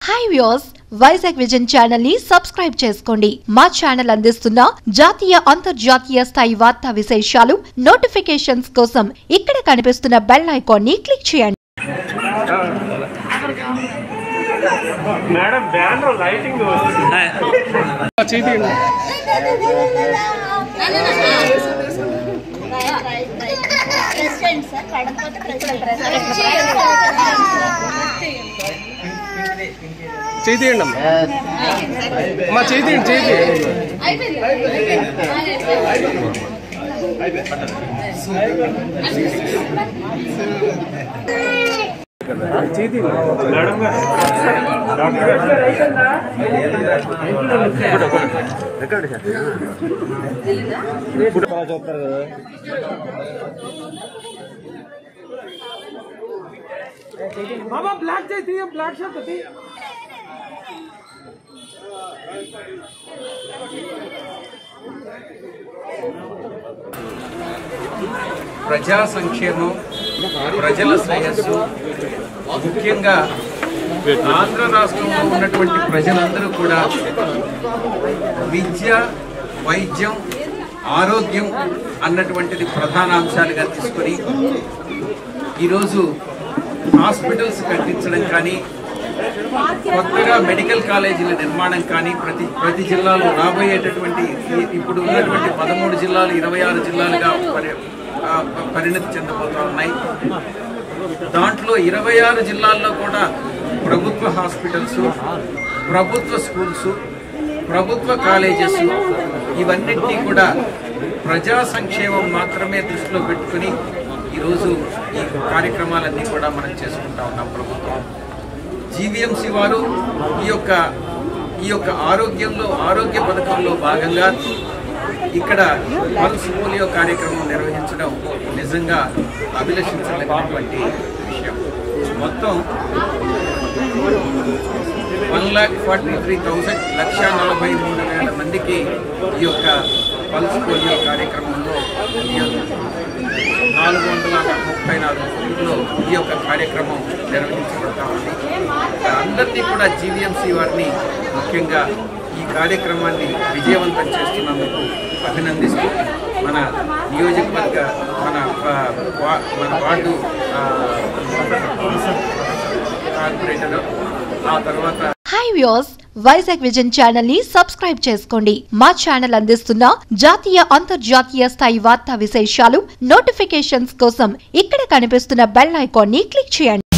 hi views Vizag vision channel ని subscribe చేసుకోండి మా ఛానల్ అందిస్తున్న జాతీయ అంతర్జాతీయ స్థాయి వార్తా విశేషాలు నోటిఫికేషన్స్ కోసం ఇక్కడ కనిపిస్తున్న బెల్ ఐకాన్ ని క్లిక్ చేయండి మేడం బ్యానర్ లైటింగ్ చేతి ప్రెసిడెంట్ సార్ కడపతి ప్రెసిడెంట్ చేతి అమ్మా అమ్మా చేతి చేతి చేతి మేడం గారు డాక్టర్ గారు బాబా బ్లాక్ చేతి బ్లాక్ షర్ట్ ప్రజా సంక్షేమం ప్రజల శ్రేయస్సు ముఖ్యంగా ఆంధ్ర రాష్ట్రంలో ఉన్నటువంటి ప్రజలందరూ కూడా విద్య వైద్యం ఆరోగ్యం అన్నటువంటిది ప్రధాన అంశాలుగా తీసుకొని ఈరోజు హాస్పిటల్స్ కట్టించడం కానీ కొత్తగా మెడికల్ కాలేజీల నిర్మాణం కానీ ప్రతి ప్రతి జిల్లాలో రాబోయేటటువంటి ఈ- ఇప్పుడు ఉన్నటువంటి పదమూడు జిల్లాలు ఇరవై ఆరు జిల్లాలుగా పరి ఆ, పరిణతి చెందబోతా ఉన్నాయి దాంట్లో ఇరవై ఆరు జిల్లాల్లో కూడా ప్రభుత్వ హాస్పిటల్స్ ప్రభుత్వ స్కూల్స్ ప్రభుత్వ కాలేజెస్ ఇవన్నింటినీ కూడా ప్రజా సంక్షేమం మాత్రమే దృష్టిలో పెట్టుకుని ఈరోజు ఈ కార్యక్రమాలన్నీ కూడా మనం చేసుకుంటా ఉన్నాం ప్రభుత్వం జీవీఎంసీ వారు ఈ యొక్క ఈ యొక్క ఆరోగ్యంలో ఆరోగ్య పథకంలో భాగంగా ఇక్కడ పల్స్ పోలియో కార్యక్రమం నిర్వహించడం నిజంగా అభిలషించలేనటువంటి విషయం మొత్తం one lakh forty three thousand లక్ష నలభై మూడు వేల మందికి ఈ యొక్క పల్స్ పోలియో కార్యక్రమంలో ఈ యొక్క నాలుగు వందల ముప్పై నాలుగు ఊళ్ళో ఈ యొక్క కార్యక్రమం నిర్వహించబడతా ఉంది అందరినీ కూడా జీవీఎంసీ వారిని ముఖ్యంగా ఈ కార్యక్రమాన్ని విజయవంతం చేస్తున్నందుకు అభినందిస్తూ మన నియోజకవర్గ మన ఆ, వా- మన వార్డు ఆ, కార్పొరేటర్ ఆ తర్వాత hi views Vizag vision channel ని సబ్స్క్రైబ్ చేసుకోండి మా ఛానల్ అందిస్తున్న జాతీయ అంతర్జాతీయ స్థాయి వార్తా విశేషాలు నోటిఫికేషన్స్ కోసం ఇక్కడ కనిపిస్తున్న బెల్ ఐకాన్ ని క్లిక్ చేయండి